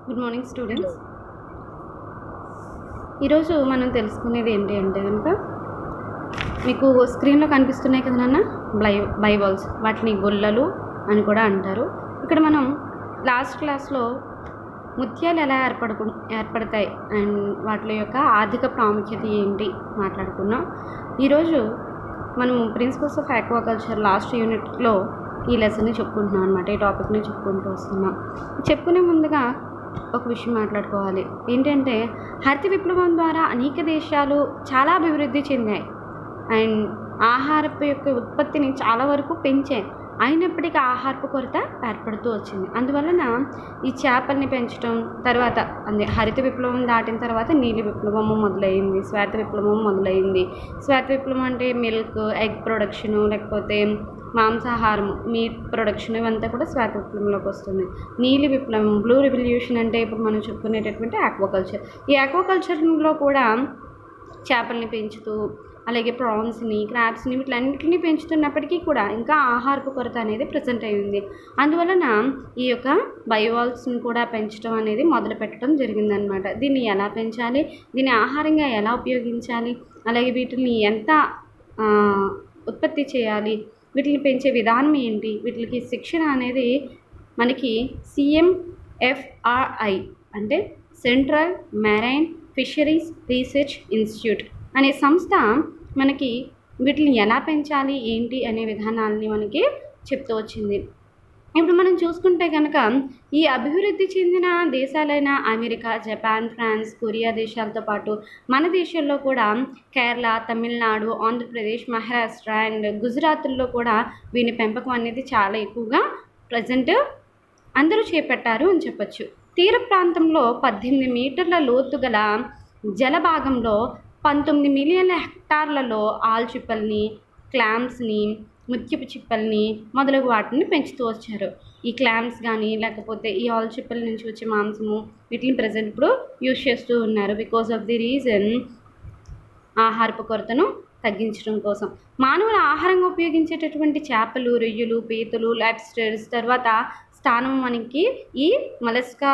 good morning students ఈరోజు మనం తెలుసుకునేది ఏంటి అంటే కనుక మీకు స్క్రీన్లో కనిపిస్తున్నాయి కదా నాన్న బ్లై బైబల్స్ వాటిని గొల్లలు అని కూడా అంటారు ఇక్కడ మనం లాస్ట్ క్లాస్లో ముత్యాలు ఎలా ఏర్పడుకు ఏర్పడతాయి అండ్ వాటి యొక్క ఆర్థిక ప్రాముఖ్యత ఏంటి మాట్లాడుకున్నాం ఈరోజు మనం ప్రిన్సిపల్స్ ఆఫ్ ఆక్వాకల్చర్ లాస్ట్ యూనిట్లో ఈ లెసన్ని చెప్పుకుంటున్నాం అనమాట ఈ టాపిక్ని చెప్పుకుంటూ వస్తున్నాం చెప్పుకునే ముందుగా ఒక విషయం మాట్లాడుకోవాలి ఏంటంటే హరిత విప్లవం ద్వారా అనేక దేశాలు చాలా అభివృద్ధి చెందాయి అండ్ ఆహారపు యొక్క ఉత్పత్తిని చాలా వరకు పెంచాయి అయినప్పటికీ ఆహారపు కొరత ఏర్పడుతూ వచ్చింది అందువలన ఈ చేపల్ని పెంచడం తర్వాత అదే హరిత విప్లవం దాటిన తర్వాత నీలి విప్లవము మొదలైంది శ్వేత విప్లవం మొదలైంది శ్వేత విప్లవం అంటే మిల్క్ ఎగ్ ప్రొడక్షను లేకపోతే మాంసాహారం మీట్ ప్రొడక్షన్ ఇవంతా కూడా శ్వేత విప్లవంలోకి వస్తుంది నీలి విప్లవం బ్లూ రెవల్యూషన్ అంటే ఇప్పుడు మనం చెప్పుకునేటటువంటి ఆక్వాకల్చర్ ఈ ఆక్వాకల్చర్లో కూడా చేపల్ని పెంచుతూ అలాగే ప్రాన్స్ని క్రాబ్స్ని వీటిలన్నింటినీ పెంచుతున్నప్పటికీ కూడా ఇంకా ఆహారపు కొరత అనేది ప్రజెంట్ అయి ఉంది అందువలన ఈ యొక్క బయోవాల్స్ని కూడా పెంచడం అనేది మొదలు పెట్టడం జరిగిందనమాట దీన్ని ఎలా పెంచాలి దీన్ని ఆహారంగా ఎలా ఉపయోగించాలి అలాగే వీటిని ఎంత ఆ, ఉత్పత్తి చేయాలి వీటిని పెంచే విధానం ఏంటి వీటికి శిక్షణ అనేది మనకి సిఎంఎఫ్ఆర్ఐ అంటే central marine fisheries research institute అనే సంస్థ మనకి వీటిని ఎలా పెంచాలి ఏంటి అనే విధానాలని మనకి చెప్తూ వచ్చింది ఇప్పుడు మనం చూసుకుంటే కనుక ఈ అభివృద్ధి చెందిన దేశాలైన అమెరికా జపాన్ ఫ్రాన్స్ కొరియా దేశాలతో పాటు మన దేశంలో కూడా కేరళ తమిళనాడు ఆంధ్రప్రదేశ్ మహారాష్ట్ర అండ్ గుజరాత్లో కూడా వీని పెంపకం అనేది చాలా ఎక్కువగా ప్రజెంట్ అందరూ చేపట్టారు అని చెప్పొచ్చు తీర ప్రాంతంలో పద్దెనిమిది మీటర్ల లోతు గల జలభాగంలో పంతొమ్మిది మిలియన్ల హెక్టార్లలో ఆల్చిప్పల్ని క్లామ్స్ని ముత్యపు చిప్పల్ని మొదలగు వాటిని పెంచుతూ వచ్చారు ఈ క్లామ్స్ కానీ లేకపోతే ఈ ఆల్చిప్పల నుంచి వచ్చే మాంసము వీటిని ప్రజెంట్ ఇప్పుడు యూజ్ చేస్తూ ఉన్నారు బికాస్ ఆఫ్ ది రీజన్ ఆహారపు కొరతను తగ్గించడం కోసం మానవుల ఆహారంగా ఉపయోగించేటటువంటి చేపలు రొయ్యలు పీతలు లాబ్స్టర్స్ తర్వాత స్థానం మనకి ఈ మలస్కా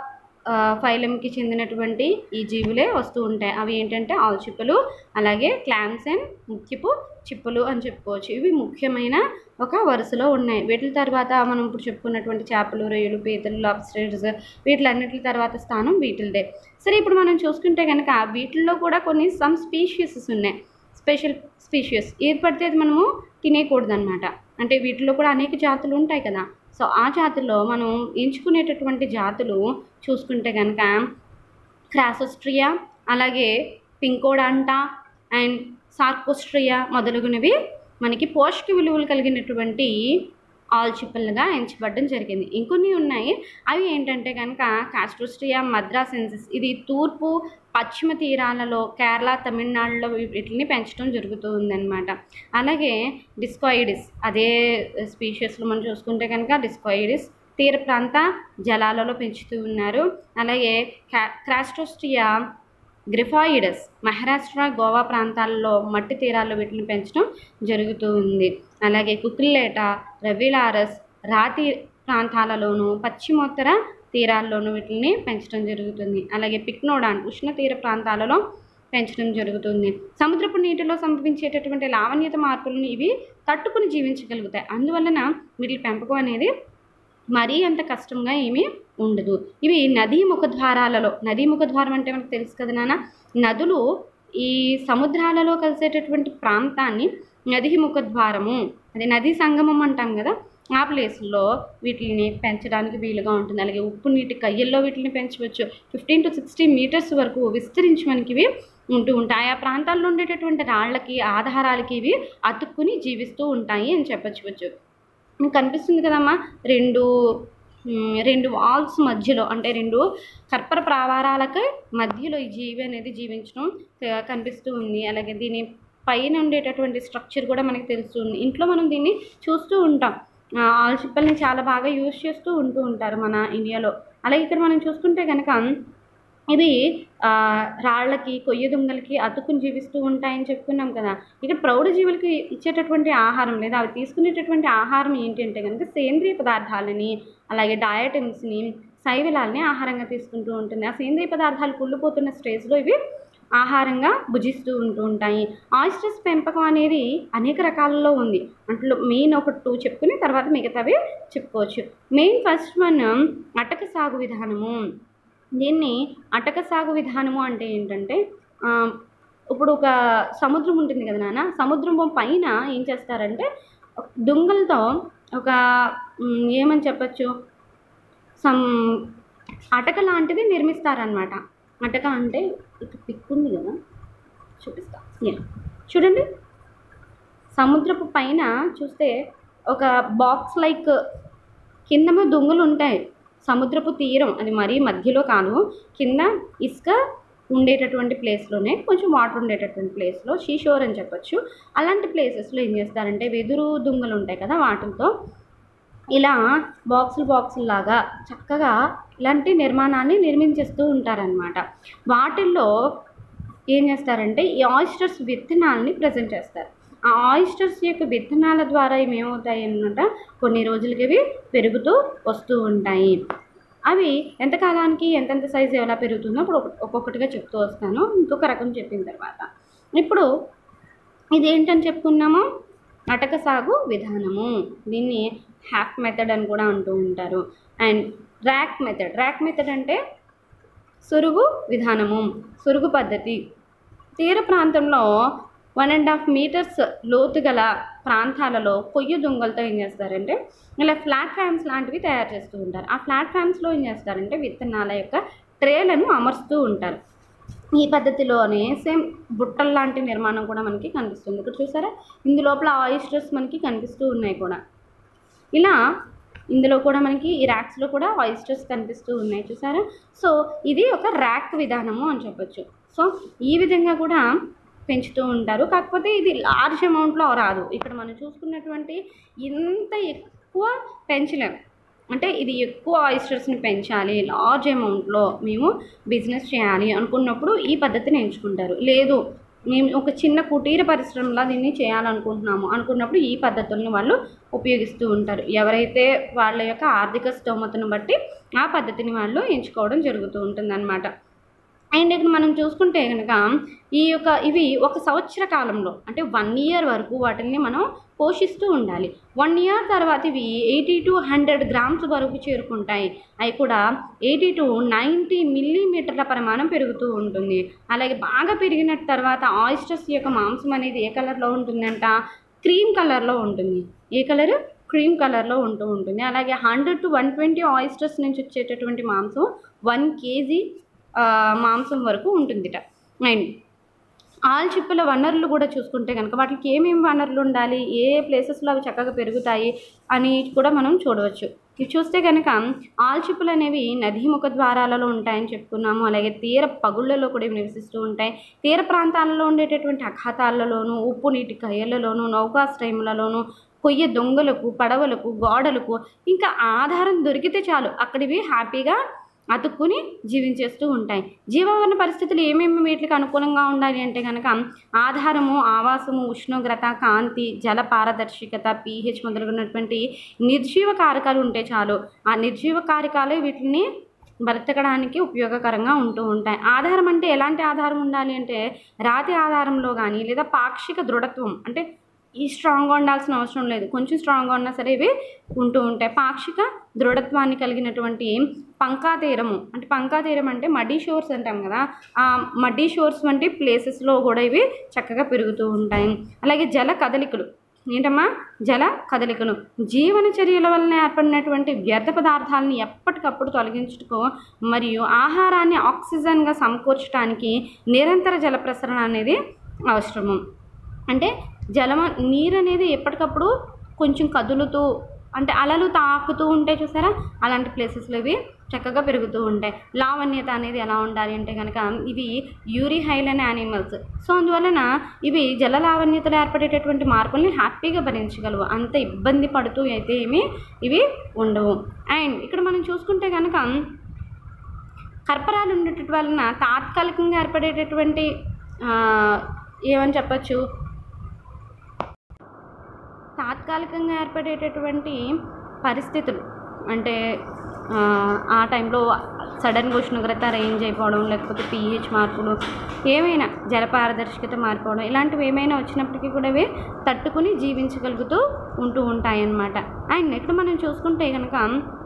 ఆ, ఫైలంకి చెందినటువంటి ఈ జీవులే వస్తూ ఉంటాయి అవి ఏంటంటే ఆల్చిప్పలు అలాగే క్లామ్స్ అండ్ ముఖ్యపు చిప్పలు అని చెప్పుకోవచ్చు ఇవి ముఖ్యమైన ఒక వరుసలో ఉన్నాయి వీటి తర్వాత మనం ఇప్పుడు చెప్పుకున్నటువంటి చేపలు రొయ్యలు పీతలు లాబ్స్టర్స్ వీటిలన్నిటి తర్వాత స్థానం వీటిల్దే సరే ఇప్పుడు మనం చూసుకుంటే కనుక వీటిల్లో కూడా కొన్ని సమ్ స్పీషీసెస్ ఉన్నాయి స్పెషల్ స్పీషియస్ ఏది పడితే అది మనము తినేయకూడదన్నమాట అంటే వీటిలో కూడా అనేక జాతులు ఉంటాయి కదా సో ఆ జాతుల్లో మనం ఎంచుకునేటటువంటి జాతులు చూసుకుంటే కనుక క్రాసోస్ట్రియా అలాగే పింకోడాంటా అండ్ సార్కోస్ట్రియా మొదలగునవి మనకి పోషక విలువలు కలిగినటువంటి ఆల్చిప్పలుగా ఎంచబడడం జరిగింది ఇంకొన్ని ఉన్నాయి అవి ఏంటంటే కనుక కాస్ట్రోస్ట్రియా మద్రాసెన్సిస్ ఇది తూర్పు పశ్చిమ తీరాలలో కేరళ తమిళనాడులో వీటిని పెంచడం జరుగుతూ ఉందన్నమాట అలాగే డిస్కాయిడిస్ అదే స్పీషియస్లో మనం చూసుకుంటే కనుక డిస్కాయిడిస్ తీర ప్రాంత జలాలలో పెంచుతూ ఉన్నారు అలాగే క్రా క్రాస్ట్రోస్టియా గ్రిఫాయిడస్ మహారాష్ట్ర గోవా ప్రాంతాల్లో మట్టి తీరాల్లో వీటిని పెంచడం జరుగుతూ ఉంది అలాగే కుక్రిలేట రవిలారస్ రాతి ప్రాంతాలలోనూ పశ్చిమోత్తర తీరాల్లోనూ వీటిని పెంచడం జరుగుతుంది అలాగే పిక్నోడాన్ ఉష్ణ తీర ప్రాంతాలలో పెంచడం జరుగుతుంది సముద్రపు నీటిలో సంభవించేటటువంటి లావణ్యత మార్పులను ఇవి తట్టుకుని జీవించగలుగుతాయి అందువలన వీటి పెంపకం అనేది మరీ అంత కష్టంగా ఏమీ ఉండదు ఇవి నదీ ముఖద్వారాలలో నదీ ముఖద్వారం అంటే మనకు తెలుసు కదా నాన్న నదులు ఈ సముద్రాలలో కలిసేటటువంటి ప్రాంతాన్ని నదీ ముఖద్వారము అదే నదీ సంగమం అంటాం కదా ఆ ప్లేస్లో వీటిని పెంచడానికి వీలుగా ఉంటుంది అలాగే ఉప్పు నీటి కయ్యల్లో వీటిని పెంచవచ్చు ఫిఫ్టీన్ టు సిక్స్టీ మీటర్స్ వరకు విస్తరించి మనకి ఇవి ఉంటూ ఉంటాయి ఆ ప్రాంతాల్లో ఉండేటటువంటి రాళ్ళకి ఆధారాలకి ఇవి అతుక్కుని జీవిస్తూ ఉంటాయి అని చెప్పచ్చు మీకు కనిపిస్తుంది కదమ్మా రెండు మ్, రెండు వాల్స్ మధ్యలో అంటే రెండు కర్పర ప్రావారాలకి మధ్యలో ఈ జీవి అనేది జీవించడం ఆ, కనిపిస్తూ ఉంది అలాగే దీని పైన ఉండేటటువంటి స్ట్రక్చర్ కూడా మనకి తెలుస్తుంది ఇంట్లో మనం దీన్ని చూస్తూ ఉంటాం ఆ, ఆల్చిప్పల్ని చాలా బాగా యూజ్ చేస్తూ ఉంటూ ఉంటారు మన ఇండియాలో అలాగే ఇక్కడ మనం చూసుకుంటే కనుక ఇవి ఆ, రాళ్ళకి కొయ్య దుంగలకి అతుక్కుని జీవిస్తూ ఉంటాయని చెప్పుకున్నాం కదా ఇక్కడ ప్రౌఢ జీవులకి ఇచ్చేటటువంటి ఆహారం లేదా అవి తీసుకునేటటువంటి ఆహారం ఏంటి అంటే కనుక సేంద్రియ పదార్థాలని అలాగే డయటమ్స్ని శైవిలాల్ని ఆహారంగా తీసుకుంటూ ఉంటుంది ఆ సేంద్రియ పదార్థాలు కుళ్ళిపోతున్న స్టేజ్లో ఇవి ఆహారంగా భుజిస్తూ ఉంటూ ఉంటాయి ఆయిస్టర్స్ పెంపకం అనేది అనేక రకాలలో ఉంది అంట్లో మెయిన్ ఒక టూ చెప్పుకుని తర్వాత మిగతావి చెప్పుకోవచ్చు మెయిన్ ఫస్ట్ వన్ అటక సాగు విధానము దీన్ని అటక సాగు విధానము అంటే ఏంటంటే ఆ, ఇప్పుడు ఒక సముద్రం ఉంటుంది కదా నాన్న సముద్రం పైన ఏం చేస్తారంటే దుంగలతో ఒక మ్, ఏమని చెప్పచ్చు సమ్ అటక లాంటిది నిర్మిస్తారనమాట అటక అంటే ఇక పిక్ ఉంది కదా చూపిస్తా యా చూడండి సముద్రపు పైన చూస్తే ఒక బాక్స్ లైక్ కిందమో దొంగలు ఉంటాయి సముద్రపు తీరం అది మరీ మధ్యలో కాదు కింద ఇసుక ఉండేటటువంటి ప్లేస్లోనే కొంచెం వాటర్ ఉండేటటువంటి ప్లేస్లో షీషోర్ అని చెప్పొచ్చు అలాంటి ప్లేసెస్లో ఏం చేస్తారంటే వెదురు దుంగలు ఉంటాయి కదా వాటితో ఇలా బాక్సులు బాక్సులు లాగా చక్కగా ఇలాంటి నిర్మాణాన్ని నిర్మించేస్తూ ఉంటారనమాట వాటిల్లో ఏం చేస్తారంటే ఈ ఆయిస్టర్స్ విత్తనాలని ప్రజెంట్ చేస్తారు ఆ ఆయిస్టర్స్ యొక్క విత్తనాల ద్వారా ఇవి ఏమవుతాయి అన్నమాట కొన్ని రోజులకి ఇవి పెరుగుతూ వస్తూ ఉంటాయి అవి ఎంత కాలానికి ఎంతెంత సైజు ఎలా పెరుగుతుందో ఇప్పుడు ఒక్కొక్క- ఒక్కొక్కటిగా చెప్తూ వస్తాను ఇంకొక రకం చెప్పిన తర్వాత ఇప్పుడు ఇదేంటని చెప్పుకున్నాము అటక సాగు విధానము దీన్ని హ్యాక్ మెథడ్ అని కూడా అంటూ ఉంటారు and rack method rack method అంటే సురుగు విధానము సురుగు పద్ధతి తీర ప్రాంతంలో వన్ అండ్ హాఫ్ మీటర్స్ లోతు గల ప్రాంతాలలో కొయ్య దుంగలతో ఏం చేస్తారంటే ఇలా ఫ్లాట్ ఫ్యామ్స్ లాంటివి తయారు చేస్తూ ఉంటారు ఆ ఫ్లాట్ ఫ్యామ్స్లో ఏం చేస్తారంటే విత్తనాల యొక్క ట్రేలను అమర్చుతూ ఉంటారు ఈ పద్ధతిలోనే సేమ్ బుట్టల లాంటి నిర్మాణం కూడా మనకి కనిపిస్తుంది ఇక్కడ చూసారా ఇందు లోపల ఆయిస్టర్స్ మనకి కనిపిస్తూ ఉన్నాయి కూడా ఇలా ఇందులో కూడా మనకి ఈ ర్యాక్స్లో కూడా ఆయిస్టర్స్ కనిపిస్తూ ఉన్నాయి చూసారా సో ఇది ఒక ర్యాక్ విధానము అని చెప్పొచ్చు సో ఈ విధంగా కూడా పెంచుతూ ఉంటారు కాకపోతే ఇది లార్జ్ అమౌంట్లో రాదు ఇక్కడ మనం చూసుకున్నటువంటి ఇంత ఎక్కువ పెంచలేము అంటే ఇది ఎక్కువ ఆయిస్టర్స్ని పెంచాలి లార్జ్ అమౌంట్లో మేము బిజినెస్ చేయాలి అనుకున్నప్పుడు ఈ పద్ధతిని ఎంచుకుంటారు లేదు మేము ఒక చిన్న కుటీర పరిశ్రమలా దీన్ని చేయాలనుకుంటున్నాము అనుకున్నప్పుడు ఈ పద్ధతులను వాళ్ళు ఉపయోగిస్తూ ఉంటారు ఎవరైతే వాళ్ళ యొక్క ఆర్థిక స్తోమతను బట్టి ఆ పద్ధతిని వాళ్ళు ఎంచుకోవడం జరుగుతూ ఉంటుందన్నమాట అండ్ ఇక్కడ మనం చూసుకుంటే కనుక ఈ యొక్క ఇవి ఒక సంవత్సర కాలంలో అంటే వన్ ఇయర్ వరకు వాటిని మనం పోషిస్తూ ఉండాలి వన్ ఇయర్ తర్వాత ఇవి ఎయిటీ టు హండ్రెడ్ గ్రామ్స్ వరకు చేరుకుంటాయి అవి కూడా ఎయిటీ టు నైంటీ మిల్లీమీటర్ల పరిమాణం పెరుగుతూ ఉంటుంది అలాగే బాగా పెరిగిన తర్వాత ఆయిస్టర్స్ యొక్క మాంసం అనేది ఏ కలర్లో ఉంటుందంట క్రీమ్ కలర్లో ఉంటుంది ఏ కలర్ క్రీమ్ కలర్లో ఉంటూ ఉంటుంది అలాగే hundred to one twenty oysters నుంచి వచ్చేటటువంటి మాంసం వన్ కేజీ మాంసం వరకు ఉంటుందిట అండ్ ఆల్చిప్పల వనరులు కూడా చూసుకుంటే కనుక వాటికి ఏమేమి వనరులు ఉండాలి ఏ ప్లేసెస్లో అవి చక్కగా పెరుగుతాయి అని కూడా మనం చూడవచ్చు ఇవి చూస్తే కనుక ఆల్చిప్పలు అనేవి నదీ ముఖ ద్వారాలలో ఉంటాయని చెప్పుకున్నాము అలాగే తీర పగుళ్ళలో కూడా ఇవి నివసిస్తూ ఉంటాయి తీర ప్రాంతాలలో ఉండేటటువంటి అఖాతాలలోను ఉప్పు నీటి కయ్యలలోను నౌకాశ్రయములలోను కొయ్య దొంగలకు పడవలకు గోడలకు ఇంకా ఆధారం దొరికితే చాలు అక్కడివి హ్యాపీగా అతుక్కుని జీవించేస్తూ ఉంటాయి జీవవరణ పరిస్థితులు ఏమేమి వీటికి అనుకూలంగా ఉండాలి అంటే కనుక ఆధారము ఆవాసము ఉష్ణోగ్రత కాంతి జల పారదర్శకత పీహెచ్ మొదలగునటువంటి నిర్జీవ కారకాలు ఉంటే చాలు ఆ నిర్జీవ కారకాలే వీటిని బ్రతకడానికి ఉపయోగకరంగా ఉంటూ ఉంటాయి ఆధారం అంటే ఎలాంటి ఆధారం ఉండాలి అంటే రాతి ఆధారంలో కానీ లేదా పాక్షిక దృఢత్వం అంటే ఈ స్ట్రాంగ్గా ఉండాల్సిన అవసరం లేదు కొంచెం స్ట్రాంగ్గా ఉన్నా సరే ఇవి ఉంటూ ఉంటాయి పాక్షిక దృఢత్వాన్ని కలిగినటువంటి పంకాతీరము అంటే పంకాతీరం అంటే మడ్డీ షోర్స్ అంటాం కదా ఆ మడ్డీ షోర్స్ వంటి ప్లేసెస్లో కూడా ఇవి చక్కగా పెరుగుతూ ఉంటాయి అలాగే జల కదలికలు ఏంటమ్మా జల కదలికలు జీవన చర్యల వలన ఏర్పడినటువంటి వ్యర్థ పదార్థాలను ఎప్పటికప్పుడు తొలగించుటకు మరియు ఆహారాన్ని ఆక్సిజన్గా సమకూర్చడానికి నిరంతర జల ప్రసరణ అనేది అవసరము అంటే జలం నీరు అనేది ఎప్పటికప్పుడు కొంచెం కదులుతూ అంటే అలలు తాకుతూ ఉంటే చూసారా అలాంటి ప్లేసెస్లో ఇవి చక్కగా పెరుగుతూ ఉంటాయి లావణ్యత అనేది ఎలా ఉండాలి అంటే కనుక ఇవి యూరిహైల్ అనే యానిమల్స్ సో అందువలన ఇవి జల లావణ్యతలో ఏర్పడేటటువంటి మార్పుల్ని హ్యాపీగా భరించగలవు అంత ఇబ్బంది పడుతూ అయితే ఏమి ఇవి ఉండవు అండ్ ఇక్కడ మనం చూసుకుంటే కనుక కర్పరాలు ఉండేటటువంటి వలన తాత్కాలికంగా ఏర్పడేటటువంటి ఆ, ఏమని చెప్పచ్చు తాత్కాలికంగా ఏర్పడేటటువంటి పరిస్థితులు అంటే ఆ, ఆ టైంలో సడన్గా ఉష్ణోగ్రత రేంజ్ అయిపోవడం లేకపోతే పీహెచ్ మార్పులు ఏమైనా జలపారదర్శకత మారిపోవడం ఇలాంటివి ఏమైనా వచ్చినప్పటికీ కూడా ఇవి తట్టుకుని జీవించగలుగుతూ ఉంటూ ఉంటాయి అన్నమాట అండ్ నెక్స్ట్ మనం చూసుకుంటే కనుక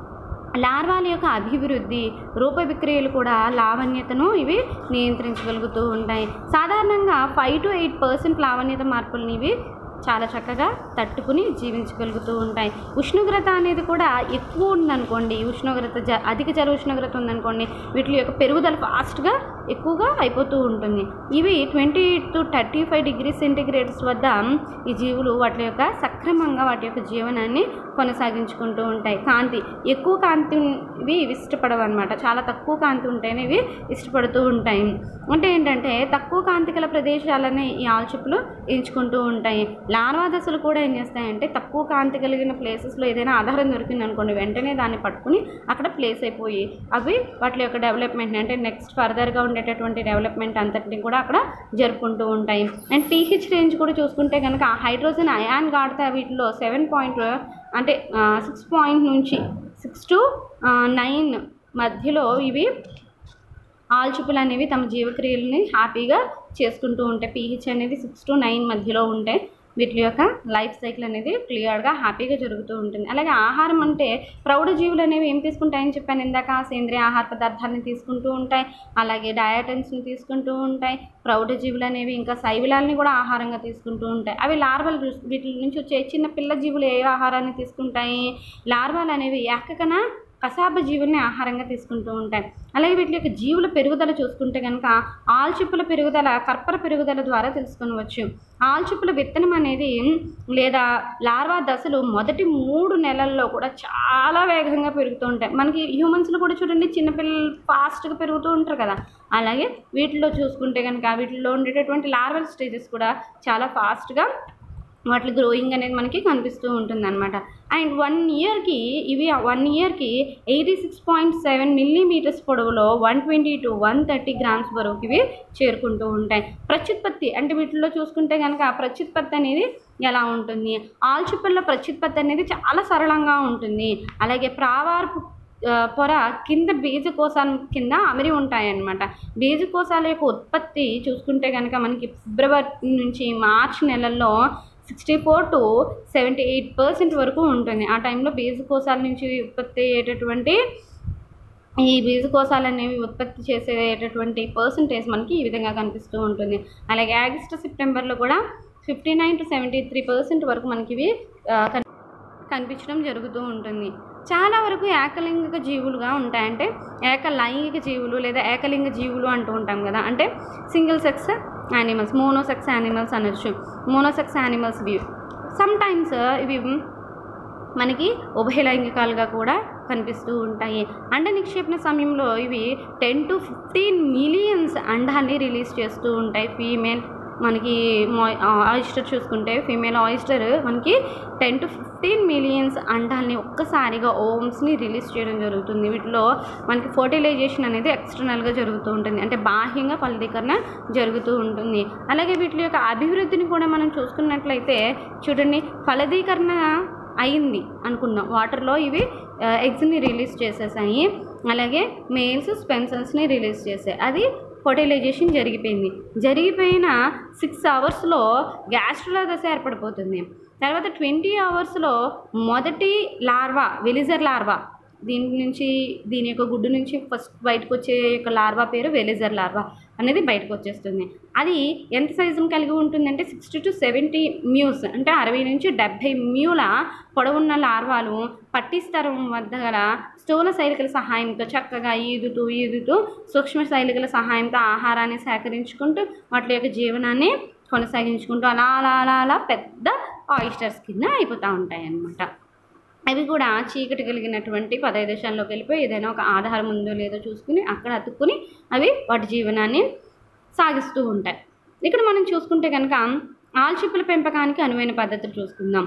లార్వాల యొక్క అభివృద్ధి రూప విక్రియలు కూడా లావణ్యతను ఇవి నియంత్రించగలుగుతూ ఉంటాయి సాధారణంగా ఫైవ్ టు ఎయిట్ పర్సెంట్ లావణ్యత మార్పులను ఇవి చాలా చక్కగా తట్టుకుని జీవించగలుగుతూ ఉంటాయి ఉష్ణోగ్రత అనేది కూడా ఎక్కువ ఉందనుకోండి ఉష్ణోగ్రత జ అధిక జల ఉష్ణోగ్రత ఉందనుకోండి వీటి యొక్క పెరుగుదల ఫాస్ట్గా ఎక్కువగా అయిపోతూ ఉంటుంది ఇవి twenty to thirty five degree centigrades వద్ద ఈ జీవులు వాటి యొక్క సక్రమంగా వాటి యొక్క జీవనాన్ని కొనసాగించుకుంటూ ఉంటాయి కాంతి ఎక్కువ కాంతి ఇవి ఇష్టపడవు అనమాట చాలా తక్కువ కాంతి ఉంటేనే ఇవి ఇష్టపడుతూ ఉంటాయి అంటే ఏంటంటే తక్కువ కాంతి గల ప్రదేశాలని ఈ ఆల్చిప్పులు ఎంచుకుంటూ ఉంటాయి లార్వా దశలు కూడా ఏం చేస్తాయంటే తక్కువ కాంతి కలిగిన ప్లేసెస్లో ఏదైనా ఆధారం దొరికింది అనుకోండి వెంటనే దాన్ని పట్టుకుని అక్కడ ప్లేస్ అయిపోయి అవి వాటి యొక్క డెవలప్మెంట్ అంటే నెక్స్ట్ ఫర్దర్గా ఉండేటటువంటి డెవలప్మెంట్ అంతటిని కూడా అక్కడ జరుపుకుంటూ ఉంటాయి అండ్ టీహెచ్ రేంజ్ కూడా చూసుకుంటే కనుక హైడ్రోజన్ అయాన్ గాడితే వీటిలో సెవెన్ పాయింట్ అంటే సిక్స్ పాయింట్ నుంచి సిక్స్ టు నైన్ మధ్యలో ఇవి ఆల్చిప్పులు అనేవి తమ జీవక్రియలని హ్యాపీగా చేసుకుంటూ ఉంటాయి పీహెచ్ అనేది సిక్స్ టు నైన్ మధ్యలో ఉంటే వీటి యొక్క లైఫ్ సైకిల్ అనేది క్లియర్గా హ్యాపీగా జరుగుతూ ఉంటుంది అలాగే ఆహారం అంటే ప్రౌఢ జీవులు అనేవి ఏం తీసుకుంటాయని చెప్పాను ఇందాక సేంద్రియ ఆహార పదార్థాలను తీసుకుంటూ ఉంటాయి అలాగే డయాటన్స్ని తీసుకుంటూ ఉంటాయి ప్రౌఢ జీవులు అనేవి ఇంకా శైవిలాలని కూడా ఆహారంగా తీసుకుంటూ ఉంటాయి అవి లార్వల్ వీటి నుంచి వచ్చే చిన్న పిల్ల జీవులు ఏ ఆహారాన్ని తీసుకుంటాయి లార్వాలు అనేవి ఏకకన కసాబ జీవుల్ని ఆహారంగా తీసుకుంటూ ఉంటాయి అలాగే వీటి యొక్క జీవుల పెరుగుదల చూసుకుంటే కనుక ఆల్చిప్పుల పెరుగుదల కర్పర పెరుగుదల ద్వారా తెలుసుకొనవచ్చు ఆల్చిప్పుల విత్తనం అనేది లేదా లార్వా దశలు మొదటి మూడు నెలల్లో కూడా చాలా వేగంగా పెరుగుతూ ఉంటాయి మనకి హ్యూమన్స్లో కూడా చూడండి చిన్నపిల్లలు ఫాస్ట్గా పెరుగుతూ ఉంటారు కదా అలాగే వీటిలో చూసుకుంటే కనుక వీటిలో ఉండేటటువంటి లార్వల్ స్టేజెస్ కూడా చాలా ఫాస్ట్గా వాటి గ్రోయింగ్ అనేది మనకి కనిపిస్తూ ఉంటుంది అనమాట అండ్ వన్ ఇయర్కి ఇవి వన్ ఇయర్కి eighty six point seven millimetres పొడవులో one twenty to one thirty grams వరకు ఇవి చేరుకుంటూ ఉంటాయి ప్రత్యుత్పత్తి అంటే వీటిలో చూసుకుంటే కనుక ప్రత్యుత్పత్తి అనేది ఎలా ఉంటుంది ఆల్చిప్పల్లో ప్రత్యుత్పత్తి అనేది చాలా సరళంగా ఉంటుంది అలాగే ప్రావార్పు ఆ, పొర కింద బీజకోశాల కింద అమరి ఉంటాయన్నమాట బీజకోశాల యొక్క ఉత్పత్తి చూసుకుంటే కనుక మనకి ఫిబ్రవరి నుంచి మార్చ్ నెలల్లో sixty four to seventy eight percent వరకు ఉంటుంది ఆ టైంలో బీజకోశాల నుంచి ఉత్పత్తి అయ్యేటటువంటి ఈ బీజకోశాలు అనేవి ఉత్పత్తి చేసేటటువంటి పర్సంటేజ్ మనకి ఈ విధంగా కనిపిస్తూ ఉంటుంది అలాగే ఆగస్టు సెప్టెంబర్లో కూడా fifty nine to seventy three percent వరకు మనకి ఇవి ఆ, కన్- కనిపించడం జరుగుతూ ఉంటుంది చాలా వరకు ఏకలింగిక జీవులుగా ఉంటాయంటే ఏకలైంగిక జీవులు లేదా ఏకలింగ జీవులు అంటూ ఉంటాం కదా అంటే single sex animals monosex animals అనొచ్చు మోనోసెక్స్ యానిమల్స్ ఇవి సమ్ టైమ్స్ ఇవి మనకి ఉభయలైంగికాలుగా కూడా కనిపిస్తూ ఉంటాయి అండ నిక్షేపణ సమయంలో ఇవి టెన్ టు ఫిఫ్టీన్ మిలియన్స్ అండాన్ని రిలీజ్ చేస్తూ ఉంటాయి ఫీమేల్ మనకి ఆయిస్టర్ చూసుకుంటే ఫీమేల్ ఆయిస్టర్ మనకి టెన్ టు ఫిఫ్టీన్ మిలియన్స్ అండాల్ని ఒక్కసారిగా ఓమ్స్ని రిలీజ్ చేయడం జరుగుతుంది వీటిలో మనకి ఫర్టిలైజేషన్ అనేది ఎక్స్టర్నల్గా జరుగుతూ ఉంటుంది అంటే బాహ్యంగా ఫలదీకరణ జరుగుతూ ఉంటుంది అలాగే వీటి యొక్క అభివృద్ధిని కూడా మనం చూసుకున్నట్లయితే చూడండి ఫలదీకరణ అయింది అనుకుందాం వాటర్లో ఇవి ఎగ్స్ని రిలీజ్ చేసేసాయి అలాగే మేల్స్ స్పెన్సల్స్ని రిలీజ్ చేసాయి అది ఫర్టిలైజేషన్ జరిగిపోయింది జరిగిపోయిన సిక్స్ అవర్స్లో గ్యాస్ట్రుల దశ ఏర్పడిపోతుంది తర్వాత ట్వంటీ అవర్స్లో మొదటి లార్వా వెలిజర్ లార్వా దీని నుంచి దీని యొక్క గుడ్డు నుంచి ఫస్ట్ బయటకు వచ్చే యొక్క లార్వా పేరు వెలిజర్ లార్వా అనేది బయటకు వచ్చేస్తుంది అది ఎంత సైజును కలిగి ఉంటుందంటే సిక్స్టీ టు సెవెంటీ మ్యూస్ అంటే అరవై నుంచి డెబ్భై మ్యూల పొడవున్న లార్వాలు పట్టిస్తరం వద్ద గల స్థూల శైలికల సహాయంతో చక్కగా ఈదుతూ ఈదుతూ సూక్ష్మ శైలికల సహాయంతో ఆహారాన్ని సేకరించుకుంటూ వాటి యొక్క జీవనాన్ని కొనసాగించుకుంటూ అలా అలా అలా అలా పెద్ద ఆయిస్టర్స్ కింద అయిపోతూ ఉంటాయి అన్నమాట అవి కూడా చీకటి కలిగినటువంటి పదైదేశాల్లోకి వెళ్ళిపోయి ఏదైనా ఒక ఆధారం ఉందో లేదో చూసుకుని అక్కడ అతుక్కుని అవి వాటి జీవనాన్ని సాగిస్తూ ఉంటాయి ఇక్కడ మనం చూసుకుంటే కనుక ఆల్చిప్పుల పెంపకానికి అనువైన పద్ధతులు చూసుకుందాం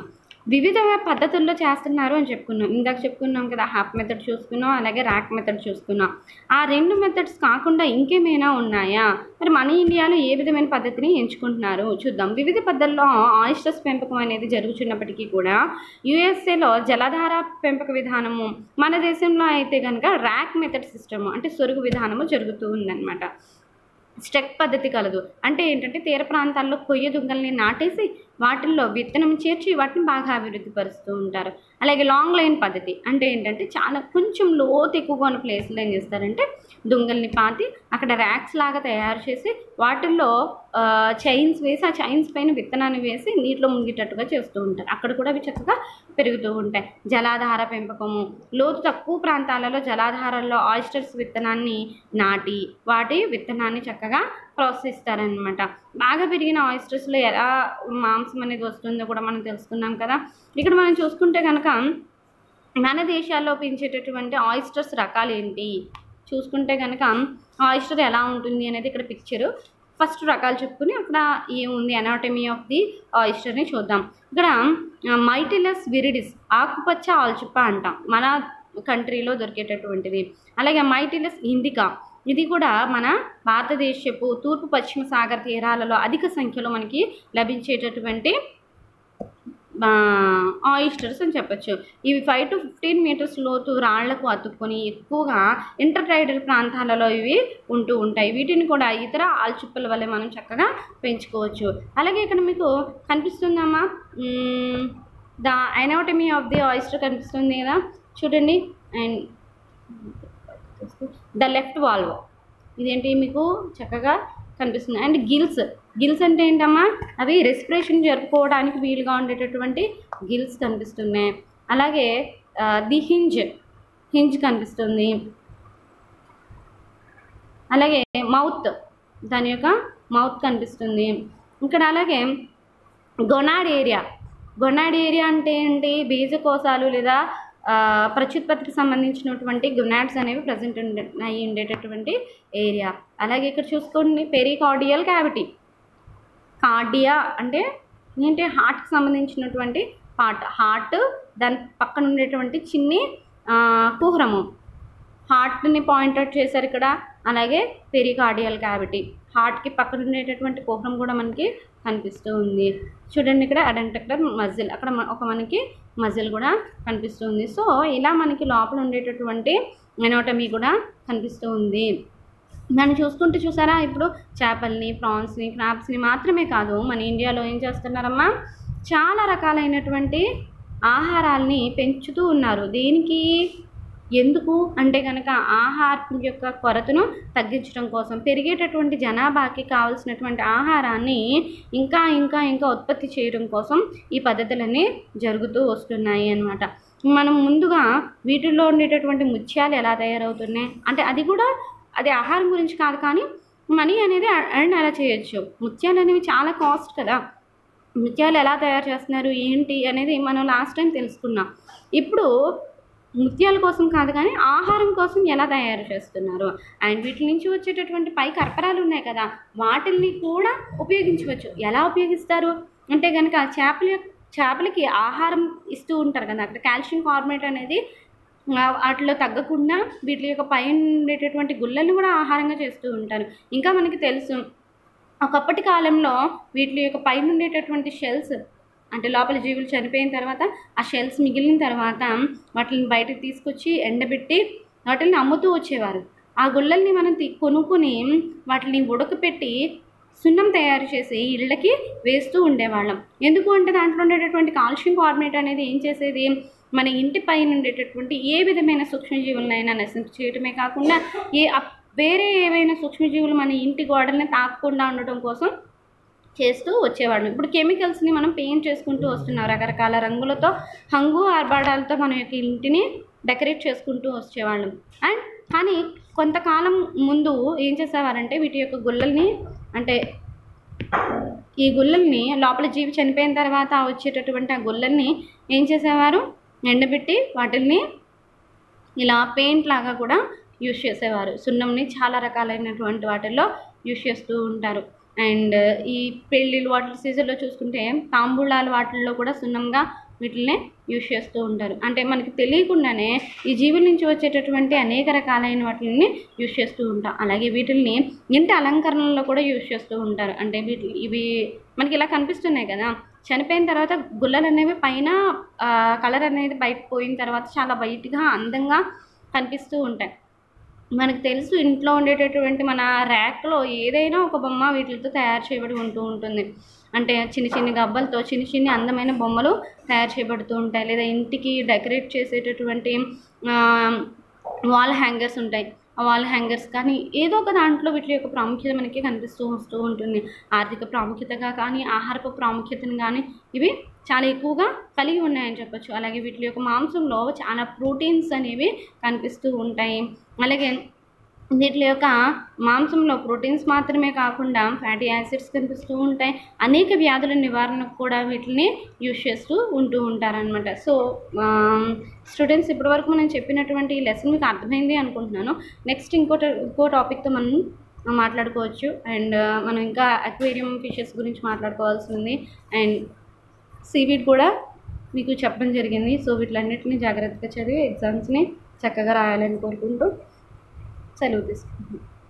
వివిధ పద్ధతుల్లో చేస్తున్నారు అని చెప్పుకున్నాం ఇందాక చెప్పుకున్నాం కదా హాఫ్ మెథడ్ చూసుకున్నాం అలాగే ర్యాక్ మెథడ్ చూసుకున్నాం ఆ రెండు మెథడ్స్ కాకుండా ఇంకేమైనా ఉన్నాయా మరి మన ఇండియాలో ఏ విధమైన పద్ధతిని ఎంచుకుంటున్నారు చూద్దాం వివిధ పద్ధతుల్లో ఆయిస్టర్స్ పెంపకం అనేది జరుగుతున్నప్పటికీ కూడా యుఎస్ఏలో జలధార పెంపక విధానము మన దేశంలో అయితే కనుక ర్యాక్ మెథడ్ సిస్టమ్ అంటే సొరుగు విధానము జరుగుతూ ఉందన్నమాట స్టెక్ పద్ధతి కలదు అంటే ఏంటంటే తీర ప్రాంతాల్లో కొయ్య దుంగల్ని నాటేసి వాటిల్లో విత్తనం చేర్చి వాటిని బాగా అభివృద్ధి పరుస్తూ ఉంటారు అలాగే లాంగ్ లైన్ పద్ధతి అంటే ఏంటంటే చాలా కొంచెం లోతు ఎక్కువగా ఉన్న ప్లేస్లో ఏం చేస్తారంటే దుంగల్ని పాతి అక్కడ ర్యాక్స్ లాగా తయారు చేసి వాటిల్లో చైన్స్ వేసి ఆ చైన్స్ పైన విత్తనాన్ని వేసి నీటిలో మునిగేటట్టుగా చేస్తూ ఉంటారు అక్కడ కూడా అవి చక్కగా పెరుగుతూ ఉంటాయి జలాధార పెంపకము లోతు తక్కువ ప్రాంతాలలో జలాధారాల్లో ఆయిస్టర్స్ విత్తనాన్ని నాటి వాటి విత్తనాన్ని చక్కగా ప్రోత్సహిస్తారనమాట బాగా పెరిగిన ఆయిస్టర్స్లో ఎలా మాంసం అనేది వస్తుందో కూడా మనం తెలుసుకున్నాం కదా ఇక్కడ మనం చూసుకుంటే కనుక మన దేశాల్లో పెంచేటటువంటి ఆయిస్టర్స్ రకాలు ఏంటి చూసుకుంటే కనుక ఆయిస్టర్ ఎలా ఉంటుంది అనేది ఇక్కడ పిక్చరు ఫస్ట్ రకాలు చెప్పుకుని అక్కడ ఏముంది అనాటమీ ఆఫ్ ది ఆయిస్టర్ని చూద్దాం ఇక్కడ మైటిలస్ విరిడిస్ ఆకుపచ్చ ఆల్చిప్ప అంటాం మన కంట్రీలో దొరికేటటువంటిది అలాగే మైటిలస్ ఇండికా ఇది కూడా మన భారతదేశపు తూర్పు పశ్చిమ సాగర్ తీరాలలో అధిక సంఖ్యలో మనకి లభించేటటువంటి ఆయిస్టర్స్ అని చెప్పొచ్చు ఇవి ఫైవ్ టు ఫిఫ్టీన్ మీటర్స్ లోతు రాళ్లకు అతుక్కొని ఎక్కువగా ఇంటర్టైడల్ ప్రాంతాలలో ఇవి ఉంటూ ఉంటాయి వీటిని కూడా ఇతర ఆల్చిప్పల వల్ల మనం చక్కగా పెంచుకోవచ్చు అలాగే ఇక్కడ మీకు కనిపిస్తుందమ్మా the anatomy of the oyster కనిపిస్తుంది కదా చూడండి అండ్ ద లెఫ్ట్ వాల్వ్ ఇదేంటి మీకు చక్కగా కనిపిస్తుంది అండ్ గిల్స్ గిల్స్ అంటే ఏంటమ్మా అవి రెస్పిరేషన్ జరుపుకోవడానికి వీలుగా ఉండేటటువంటి గిల్స్ కనిపిస్తున్నాయి అలాగే ది హింజ్ హింజ్ కనిపిస్తుంది అలాగే మౌత్ దాని యొక్క మౌత్ కనిపిస్తుంది ఇక్కడ అలాగే గొనాడ్ ఏరియా గొనాడ్ ఏరియా అంటే ఏంటి బీజకోశాలు లేదా ఆ, ప్రత్యుత్పత్తికి సంబంధించినటువంటి గునాడ్స్ అనేవి ప్రజెంట్ ఉండే అయి ఉండేటటువంటి ఏరియా అలాగే ఇక్కడ చూసుకోండి పెరికార్డియల్ క్యావిటీ కార్డియా అంటే ఏంటి హార్ట్కి సంబంధించినటువంటి పార్ట్ హార్ట్ దాని పక్కన ఉండేటువంటి చిన్ని ఆ, కుహరము హార్ట్ని పాయింట్అవుట్ చేశారు ఇక్కడ అలాగే పెరికార్డియల్ క్యావిటీ హార్ట్కి పక్కన ఉండేటటువంటి కుహరం కూడా మనకి కనిపిస్తూ ఉంది చూడండి ఇక్కడ అడెంటక్టర్ మజిల్ అక్కడ మ- ఒక మనకి మజిల్ కూడా కనిపిస్తుంది సో ఇలా మనకి లోపల ఉండేటటువంటి ఎనోటమీ కూడా కనిపిస్తూ ఉంది దాన్ని చూసుకుంటే చూసారా ఇప్పుడు చేపల్ని ప్రాన్స్ని క్రాబ్స్ని మాత్రమే కాదు మన ఇండియాలో ఏం చేస్తున్నారమ్మా చాలా రకాలైనటువంటి ఆహారాల్ని పెంచుతూ ఉన్నారు దేనికి ఎందుకు అంటే కనుక ఆహారం యొక్క కొరతను తగ్గించడం కోసం పెరిగేటటువంటి జనాభాకి కావలసినటువంటి ఆహారాన్ని ఇంకా ఇంకా ఇంకా ఉత్పత్తి చేయడం కోసం ఈ పద్ధతులన్నీ జరుగుతూ వస్తున్నాయి అన్నమాట మనం ముందుగా వీటిల్లో ఉండేటటువంటి ముత్యాలు ఎలా తయారవుతున్నాయి అంటే అది కూడా అది ఆహారం గురించి కాదు కానీ మనీ అనేది అండ్ అలా చేయొచ్చు ముత్యాలు అనేవి చాలా కాస్ట్ కదా ముత్యాలు ఎలా తయారు చేస్తున్నారు ఏంటి అనేది మనం లాస్ట్ టైం తెలుసుకున్నాం ఇప్పుడు ముత్యాల కోసం కాదు కానీ ఆహారం కోసం ఎలా తయారు చేస్తున్నారు అండ్ వీటి నుంచి వచ్చేటటువంటి పై కర్పరాలు ఉన్నాయి కదా వాటిల్ని కూడా ఉపయోగించవచ్చు ఎలా ఉపయోగిస్తారు అంటే కనుక చేపల యొక్క- చేపలకి ఆహారం ఇస్తూ ఉంటారు కదా అక్కడ కాల్షియం కార్బోనేట్ అనేది ఆ, వాటిలో తగ్గకుండా వీటి యొక్క పైన ఉండేటటువంటి గుళ్ళని కూడా ఆహారంగా చేస్తూ ఉంటారు ఇంకా మనకి తెలుసు ఒకప్పటి కాలంలో వీటి యొక్క పైన ఉండేటటువంటి షెల్స్ అంటే లోపల జీవులు చనిపోయిన తర్వాత ఆ షెల్స్ మిగిలిన తర్వాత వాటిని బయటకు తీసుకొచ్చి ఎండబెట్టి వాటిని అమ్ముతూ వచ్చేవారు ఆ గుళ్ళల్ని మనం తీ కొనుక్కొని వాటిని ఉడకపెట్టి సున్నం తయారు చేసి ఇళ్ళకి వేస్తూ ఉండేవాళ్ళం ఎందుకు అంటే దాంట్లో ఉండేటటువంటి కాల్షియం కార్బోనేట్ అనేది ఏం చేసేది మన ఇంటి పైన ఉండేటటువంటి ఏ విధమైన సూక్ష్మజీవులనైనా నశింప చేయటమే కాకుండా ఏ అప్- వేరే ఏవైనా సూక్ష్మజీవులు మన ఇంటి గోడల్ని తాకకుండా ఉండటం కోసం చేస్తూ వచ్చేవాళ్ళం ఇప్పుడు కెమికల్స్ని మనం పెయింట్ చేసుకుంటూ వస్తున్నాం రకరకాల రంగులతో హంగు ఆర్భాటాలతో మన యొక్క ఇంటిని డెకరేట్ చేసుకుంటూ వచ్చేవాళ్ళం అండ్ కానీ కొంతకాలం ముందు ఏం చేసేవారంటే వీటి యొక్క గుల్లల్ని అంటే ఈ గుల్లల్ని లోపల జీవి చనిపోయిన తర్వాత వచ్చేటటువంటి ఆ గుల్లల్ని ఏం చేసేవారు ఎండబెట్టి వాటిల్ని ఇలా పెయింట్ లాగా కూడా యూజ్ చేసేవారు సున్నంని చాలా రకాలైనటువంటి వాటిల్లో యూజ్ చేస్తూ ఉంటారు అండ్ ఈ పెళ్ళిళ్ళు వాటి సీజన్లో చూసుకుంటే తాంబూలాలు వాటిల్లో కూడా సున్నంగా వీటిని యూజ్ చేస్తూ ఉంటారు అంటే మనకి తెలియకుండానే ఈ జీవుల నుంచి వచ్చేటటువంటి అనేక రకాలైన వాటిని యూజ్ చేస్తూ ఉంటాం అలాగే వీటిని ఇంటి అలంకరణలో కూడా యూజ్ చేస్తూ ఉంటారు అంటే వీటి ఇవి మనకి ఇలా కనిపిస్తున్నాయి కదా చనిపోయిన తర్వాత గుల్లలు అనేవి పైన కలర్ అనేది బయట పోయిన తర్వాత చాలా వైట్గా అందంగా కనిపిస్తూ ఉంటాయి మనకు తెలుసు ఇంట్లో ఉండేటటువంటి మన ర్యాక్లో ఏదైనా ఒక బొమ్మ వీటితో తయారు చేయబడి ఉంటూ ఉంటుంది అంటే చిన్న చిన్న గవ్వలతో చిన్న చిన్న అందమైన బొమ్మలు తయారు చేయబడుతూ ఉంటాయి లేదా ఇంటికి డెకరేట్ చేసేటటువంటి వాల్ హ్యాంగర్స్ ఉంటాయి ఆ వాల్ హ్యాంగర్స్ కానీ ఏదో ఒక దాంట్లో వీటి యొక్క ప్రాముఖ్యత మనకి కనిపిస్తూ వస్తూ ఉంటుంది ఆర్థిక ప్రాముఖ్యతగా కానీ ఆహారపు ప్రాముఖ్యతను కానీ ఇవి చాలా ఎక్కువగా కలిగి ఉన్నాయని చెప్పొచ్చు అలాగే వీటి యొక్క మాంసంలో చాలా ప్రోటీన్స్ అనేవి కనిపిస్తూ ఉంటాయి అలాగే వీటి యొక్క మాంసంలో ప్రోటీన్స్ మాత్రమే కాకుండా ఫ్యాటీ యాసిడ్స్ కనిపిస్తూ ఉంటాయి అనేక వ్యాధుల నివారణకు కూడా వీటిని యూజ్ చేస్తూ ఉంటూ ఉంటారనమాట సో స్టూడెంట్స్ ఇప్పటివరకు మనం చెప్పినటువంటి ఈ లెసన్ మీకు అర్థమైంది అనుకుంటున్నాను నెక్స్ట్ ఇంకోటి ఇంకో టాపిక్తో మనం మాట్లాడుకోవచ్చు అండ్ మనం ఇంకా అక్వేరియం ఫిషెస్ గురించి మాట్లాడుకోవాల్సి ఉంది అండ్ సీవీడ్ కూడా మీకు చెప్పడం జరిగింది సో వీటిలన్నిటిని జాగ్రత్తగా చదివి ఎగ్జామ్స్ని చక్కగా రాయాలని కోరుకుంటూ సెలవు తీసుకుంటున్నాను